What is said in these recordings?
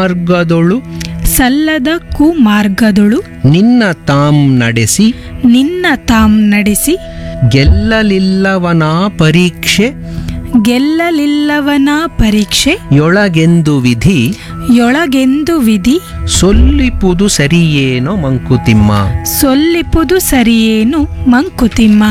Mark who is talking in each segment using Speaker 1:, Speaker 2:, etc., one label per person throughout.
Speaker 1: ಕುಮಾರ್ಗದೊಳು
Speaker 2: ಸಲ್ಲದ ಕುಮಾರ್ಗದೊಳು
Speaker 1: ನಿನ್ನ ತಾಂ ನಡೆಸಿ
Speaker 2: ನಿನ್ನ ತಾಂ ನಡೆಸಿ
Speaker 1: ಗೆಲ್ಲಲಿಲ್ಲವನ ಪರೀಕ್ಷೆ
Speaker 2: ಗೆಲ್ಲಲಿಲ್ಲವನ ಪರೀಕ್ಷೆ
Speaker 1: ಯೊಳಗೆಂದು ವಿಧಿ
Speaker 2: ಯೊಳಗೆಂದು ವಿಧಿ
Speaker 1: ಸೊಲ್ಲಿಪುದು ಸರಿಯೇನೋ ಮಂಕುತಿಮ್ಮ
Speaker 2: ಸೊಲ್ಲಿಪುದು ಸರಿಯೇನು ಮಂಕುತಿಮ್ಮ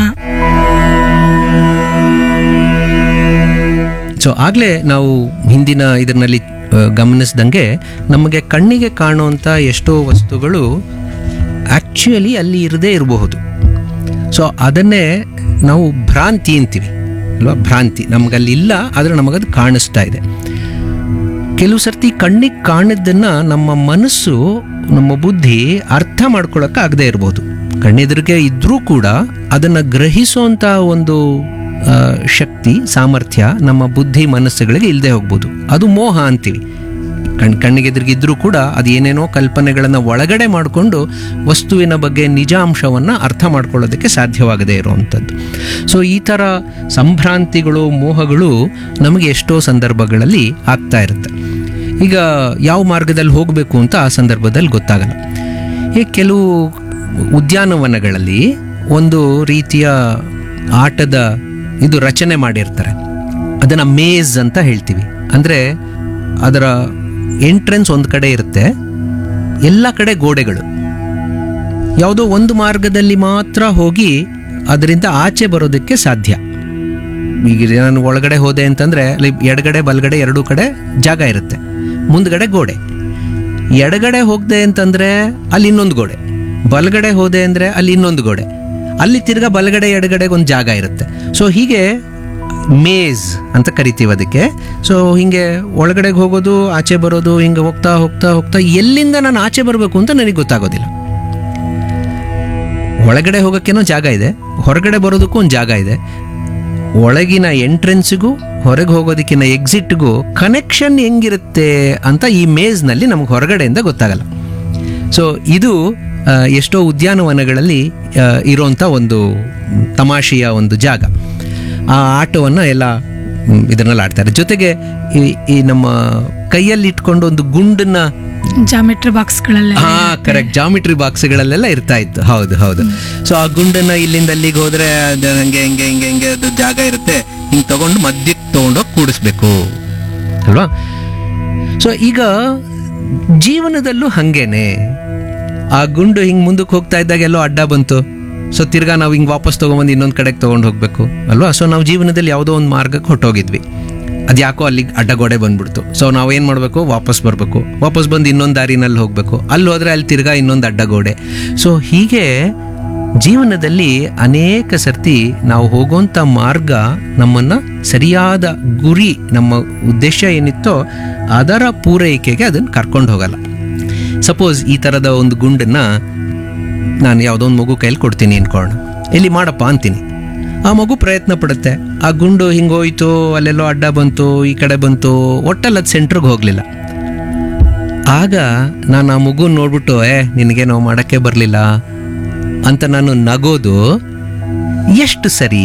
Speaker 1: ಸೊ ಆಗಲೇ ನಾವು ಹಿಂದಿನ ಇದರಲ್ಲಿ ಆ, ಗಮನಿಸ್ದಂಗೆ ನಮಗೆ ಕಣ್ಣಿಗೆ ಕಾಣುವಂಥ ಎಷ್ಟೋ ವಸ್ತುಗಳು ಆ್ಯಕ್ಚುಯಲಿ ಅಲ್ಲಿ ಇರದೇ ಇರಬಹುದು ಸೊ ಅದನ್ನೇ ನಾವು ಭ್ರಾಂತಿ ಅಂತೀವಿ ಅಲ್ವಾ ಭ್ರಾಂತಿ ನಮಗಲ್ಲಿ ಇಲ್ಲ ಆದರೆ ನಮಗದು ಕಾಣಿಸ್ತಾ ಇದೆ ಕೆಲವು ಸರ್ತಿ ಕಣ್ಣಿಗೆ ಕಾಣಿದ್ದನ್ನು ನಮ್ಮ ಮನಸ್ಸು ನಮ್ಮ ಬುದ್ಧಿ ಅರ್ಥ ಮಾಡ್ಕೊಳಕ್ಕೆ ಆಗದೆ ಇರ್ಬೋದು ಕಣ್ಣೆದುರಿಗೆ ಇದ್ರೂ ಕೂಡ ಅದನ್ನು ಗ್ರಹಿಸುವಂಥ ಒಂದು ಆ, ಶಕ್ತಿ ಸಾಮರ್ಥ್ಯ ನಮ್ಮ ಬುದ್ಧಿ ಮನಸ್ಸುಗಳಿಗೆ ಇಲ್ಲದೆ ಹೋಗ್ಬೋದು ಅದು ಮೋಹ ಅಂತೀವಿ ಕಣ್ ಕಣ್ಣಿಗೆದುರಿಗಿದ್ರೂ ಕೂಡ ಅದು ಏನೇನೋ ಕಲ್ಪನೆಗಳನ್ನು ಒಳಗಡೆ ಮಾಡಿಕೊಂಡು ವಸ್ತುವಿನ ಬಗ್ಗೆ ನಿಜಾಂಶವನ್ನು ಅರ್ಥ ಮಾಡ್ಕೊಳ್ಳೋದಕ್ಕೆ ಸಾಧ್ಯವಾಗದೇ ಇರುವಂಥದ್ದು ಸೊ ಈ ಥರ ಸಂಭ್ರಾಂತಿಗಳು ಮೋಹಗಳು ನಮಗೆ ಎಷ್ಟೋ ಸಂದರ್ಭಗಳಲ್ಲಿ ಆಗ್ತಾ ಇರುತ್ತೆ ಈಗ ಯಾವ ಮಾರ್ಗದಲ್ಲಿ ಹೋಗಬೇಕು ಅಂತ ಆ ಸಂದರ್ಭದಲ್ಲಿ ಗೊತ್ತಾಗಲ್ಲ ಈ ಕೆಲವು ಉದ್ಯಾನವನಗಳಲ್ಲಿ ಒಂದು ರೀತಿಯ ಆಟದ ಇದು ರಚನೆ ಮಾಡಿರ್ತಾರೆ ಅದನ್ನು ಮೇಜ್ ಅಂತ ಹೇಳ್ತೀವಿ ಅಂದರೆ ಅದರ ಎಂಟ್ರೆನ್ಸ್ ಒಂದು ಕಡೆ ಇರುತ್ತೆ ಎಲ್ಲ ಕಡೆ ಗೋಡೆಗಳು ಯಾವುದೋ ಒಂದು ಮಾರ್ಗದಲ್ಲಿ ಮಾತ್ರ ಹೋಗಿ ಅದರಿಂದ ಆಚೆ ಬರೋದಕ್ಕೆ ಸಾಧ್ಯ ಈಗ ನಾನು ಒಳಗಡೆ ಹೋದೆ ಅಂತಂದರೆ ಅಲ್ಲಿ ಎಡಗಡೆ ಬಲಗಡೆ ಎರಡೂ ಕಡೆ ಜಾಗ ಇರುತ್ತೆ ಮುಂದ್ಗಡೆ ಗೋಡೆ ಎಡಗಡೆ ಹೋಗದೆ ಅಂತಂದರೆ ಅಲ್ಲಿ ಇನ್ನೊಂದು ಗೋಡೆ ಬಲಗಡೆ ಹೋದೆ ಅಂದರೆ ಅಲ್ಲಿ ಇನ್ನೊಂದು ಗೋಡೆ ಅಲ್ಲಿ ತಿರ್ಗಾ ಬಲಗಡೆ ಎಡಗಡೆಗೆ ಒಂದು ಜಾಗ ಇರುತ್ತೆ ಸೊ ಹೀಗೆ ಮೇಜ್ ಅಂತ ಕರಿತೀವಿ ಅದಕ್ಕೆ ಸೊ ಹಿಂಗೆ ಒಳಗಡೆಗೆ ಹೋಗೋದು ಆಚೆ ಬರೋದು ಹಿಂಗೆ ಹೋಗ್ತಾ ಹೋಗ್ತಾ ಹೋಗ್ತಾ ಎಲ್ಲಿಂದ ನಾನು ಆಚೆ ಬರಬೇಕು ಅಂತ ನನಗೆ ಗೊತ್ತಾಗೋದಿಲ್ಲ ಒಳಗಡೆ ಹೋಗೋಕ್ಕೇನೋ ಜಾಗ ಇದೆ ಹೊರಗಡೆ ಬರೋದಕ್ಕೂ ಒಂದು ಜಾಗ ಇದೆ ಒಳಗಿನ ಎಂಟ್ರೆನ್ಸಿಗೂ ಹೊರಗೆ ಹೋಗೋದಕ್ಕಿಂತ ಎಕ್ಸಿಟ್ಗೂ ಕನೆಕ್ಷನ್ ಹೆಂಗಿರುತ್ತೆ ಅಂತ ಈ ಮೇಜ್ನಲ್ಲಿ ನಮಗೆ ಹೊರಗಡೆಯಿಂದ ಗೊತ್ತಾಗಲ್ಲ ಸೊ ಇದು ಆ, ಎಷ್ಟೋ ಉದ್ಯಾನವನಗಳಲ್ಲಿ ಆ, ಇರೋಂಥ ಒಂದು ತಮಾಷೆಯ ಒಂದು ಜಾಗ ಆ ಆಟವನ್ನು ಎಲ್ಲ ಮ್, ಇದನ್ನಲ್ಲಿ ಆಡ್ತಾರೆ ಜೊತೆಗೆ ಈ ಈ ನಮ್ಮ ಕೈಯಲ್ಲಿ ಇಟ್ಕೊಂಡು ಒಂದು ಗುಂಡನ್ನ
Speaker 2: ಜಾಮೆಟ್ರಿ ಬಾಕ್ಸ್ಗಳೆಲ್ಲ
Speaker 1: ಹಾ ಕರೆಕ್ಟ್ ಜಾಮಿಟ್ರಿ ಬಾಕ್ಸ್ಗಳಲ್ಲೆಲ್ಲ ಇರ್ತಾ ಇತ್ತು ಹೌದು ಹೌದು ಸೊ ಆ ಗುಂಡನ್ನ ಇಲ್ಲಿಂದ ಅಲ್ಲಿಗೆ ಹೋದ್ರೆ ಅದು ಹಂಗೆ ಹಿಂಗೆ ಹಿಂಗೆ ಹಿಂಗೆ ಅದು ಜಾಗ ಇರುತ್ತೆ ಹಿಂಗೆ ತಗೊಂಡು ಮಧ್ಯಕ್ಕೆ ತಗೊಂಡೋಗಿ ಕೂಡಿಸ್ಬೇಕು ಅಲ್ವಾ ಸೊ ಈಗ ಜೀವನದಲ್ಲೂ ಹಂಗೇನೆ ಆ ಗುಂಡು ಹಿಂಗೆ ಮುಂದಕ್ಕೆ ಹೋಗ್ತಾ ಇದ್ದಾಗ ಎಲ್ಲೋ ಅಡ್ಡ ಬಂತು ಸೊ ತಿರ್ಗಾ ನಾವು ಹಿಂಗೆ ವಾಪಸ್ ತೊಗೊಂಬಂದು ಇನ್ನೊಂದು ಕಡೆಗೆ ತೊಗೊಂಡು ಹೋಗಬೇಕು ಅಲ್ವಾ ಸೊ ನಾವು ಜೀವನದಲ್ಲಿ ಯಾವುದೋ ಒಂದು ಮಾರ್ಗಕ್ಕೆ ಹೊಟ್ಟೋಗಿದ್ವಿ ಅದು ಯಾಕೋ ಅಲ್ಲಿಗೆ ಅಡ್ಡಗೋಡೆ ಬಂದ್ಬಿಡ್ತು ಸೊ ನಾವು ಏನು ಮಾಡಬೇಕು ವಾಪಸ್ ಬರಬೇಕು ವಾಪಸ್ ಬಂದು ಇನ್ನೊಂದು ದಾರಿನಲ್ಲಿ ಹೋಗಬೇಕು ಅಲ್ಲಿ ಹೋದರೆ ಅಲ್ಲಿ ತಿರ್ಗಾ ಇನ್ನೊಂದು ಅಡ್ಡಗೋಡೆ ಸೊ ಹೀಗೆ ಜೀವನದಲ್ಲಿ ಅನೇಕ ಸರ್ತಿ ನಾವು ಹೋಗುವಂಥ ಮಾರ್ಗ ನಮ್ಮನ್ನು ಸರಿಯಾದ ಗುರಿ ನಮ್ಮ ಉದ್ದೇಶ ಏನಿತ್ತೋ ಅದರ ಪೂರೈಕೆಗೆ ಅದನ್ನು ಕರ್ಕೊಂಡು ಹೋಗಲ್ಲ ಸಪೋಸ್ ಈ ಥರದ ಒಂದು ಗುಂಡನ್ನು ನಾನು ಯಾವುದೋ ಒಂದು ಮಗು ಕೈಲಿ ಕೊಡ್ತೀನಿ ಅನ್ಕೊಳ್ಳೋಣ ಇಲ್ಲಿ ಮಾಡಪ್ಪ ಅಂತೀನಿ ಆ ಮಗು ಪ್ರಯತ್ನ ಪಡುತ್ತೆ ಆ ಗುಂಡು ಹಿಂಗೆ ಹೋಯ್ತು ಅಲ್ಲೆಲ್ಲೋ ಅಡ್ಡ ಬಂತು ಈ ಕಡೆ ಬಂತು ಒಟ್ಟಲ್ಲಿ ಅದು ಸೆಂಟ್ರಿಗೆ ಹೋಗಲಿಲ್ಲ ಆಗ ನಾನು ಆ ಮಗು ನೋಡ್ಬಿಟ್ಟು ಏ ನಿನಗೇನೋ ಮಾಡೋಕ್ಕೆ ಬರಲಿಲ್ಲ ಅಂತ ನಾನು ನಗೋದು ಎಷ್ಟು ಸರಿ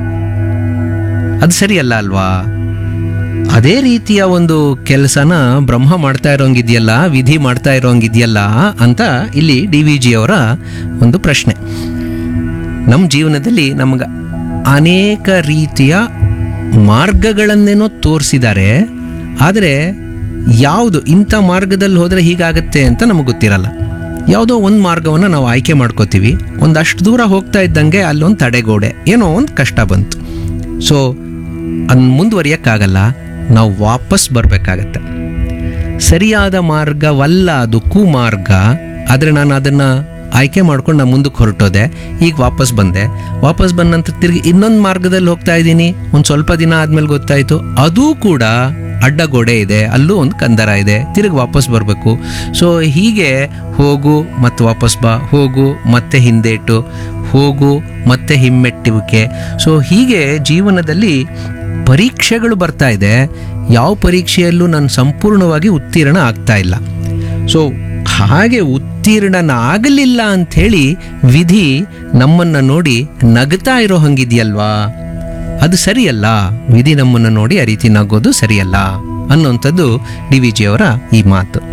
Speaker 1: ಅದು ಸರಿಯಲ್ಲ ಅಲ್ವಾ ಅದೇ ರೀತಿಯ ಒಂದು ಕೆಲಸನ ಬ್ರಹ್ಮ ಮಾಡ್ತಾ ಇರೋಂಗಿದೆಯಲ್ಲ ವಿಧಿ ಮಾಡ್ತಾ ಇರೋಂಗಿದೆಯಲ್ಲ ಅಂತ ಇಲ್ಲಿ ಡಿ ವಿ ಜಿ ಅವರ ಒಂದು ಪ್ರಶ್ನೆ ನಮ್ಮ ಜೀವನದಲ್ಲಿ ನಮಗೆ ಅನೇಕ ರೀತಿಯ ಮಾರ್ಗಗಳನ್ನೇನೋ ತೋರಿಸಿದ್ದಾರೆ ಆದರೆ ಯಾವುದು ಇಂಥ ಮಾರ್ಗದಲ್ಲಿ ಹೋದರೆ ಹೀಗಾಗತ್ತೆ ಅಂತ ನಮಗೆ ಗೊತ್ತಿರಲ್ಲ ಯಾವುದೋ ಒಂದು ಮಾರ್ಗವನ್ನು ನಾವು ಆಯ್ಕೆ ಮಾಡ್ಕೋತೀವಿ ಒಂದಷ್ಟು ದೂರ ಹೋಗ್ತಾ ಇದ್ದಂಗೆ ಅಲ್ಲೊಂದು ತಡೆಗೋಡೆ ಏನೋ ಒಂದು ಕಷ್ಟ ಬಂತು ಸೊ ಅನ್ ಮುಂದುವರಿಯೋಕ್ಕಾಗಲ್ಲ ನಾವು ವಾಪಸ್ ಬರಬೇಕಾಗತ್ತೆ ಸರಿಯಾದ ಮಾರ್ಗವಲ್ಲ ಅದು ಕುಮಾರ್ಗ ಆದರೆ ನಾನು ಅದನ್ನು ಆಯ್ಕೆ ಮಾಡ್ಕೊಂಡು ನಾನು ಮುಂದಕ್ಕೆ ಹೊರಟೋದೆ ಈಗ ವಾಪಸ್ ಬಂದೆ ವಾಪಸ್ ಬಂದ ನಂತರ ತಿರುಗಿ ಇನ್ನೊಂದು ಮಾರ್ಗದಲ್ಲಿ ಹೋಗ್ತಾ ಇದ್ದೀನಿ ಒಂದು ಸ್ವಲ್ಪ ದಿನ ಆದಮೇಲೆ ಗೊತ್ತಾಯಿತು ಅದೂ ಕೂಡ ಅಡ್ಡಗೋಡೆ ಇದೆ ಅಲ್ಲೂ ಒಂದು ಕಂದರ ಇದೆ ತಿರುಗಿ ವಾಪಸ್ ಬರಬೇಕು ಸೊ ಹೀಗೆ ಹೋಗು ಮತ್ತು ವಾಪಸ್ ಬಾ ಹೋಗು ಮತ್ತೆ ಹಿಂದೇಟು ಹೋಗು ಮತ್ತೆ ಹಿಮ್ಮೆಟ್ಟುವಿಕೆ ಸೊ ಹೀಗೆ ಜೀವನದಲ್ಲಿ ಪರೀಕ್ಷೆಗಳು ಬರ್ತಾ ಇದೆ ಯಾವ ಪರೀಕ್ಷೆಯಲ್ಲೂ ನಾನು ಸಂಪೂರ್ಣವಾಗಿ ಉತ್ತೀರ್ಣ ಆಗ್ತಾ ಇಲ್ಲ ಸೊ ಹಾಗೆ ಉತ್ತೀರ್ಣನಾಗಲಿಲ್ಲ ಅಂಥೇಳಿ ವಿಧಿ ನಮ್ಮನ್ನು ನೋಡಿ ನಗ್ತಾ ಇರೋ ಹಂಗಿದೆಯಲ್ವಾ ಅದು ಸರಿಯಲ್ಲ ವಿಧಿ ನಮ್ಮನ್ನು ನೋಡಿ ಆ ರೀತಿ ನಗೋದು ಸರಿಯಲ್ಲ ಅನ್ನೋಂಥದ್ದು ಡಿ ವಿ ಜಿಯವರ ಈ ಮಾತು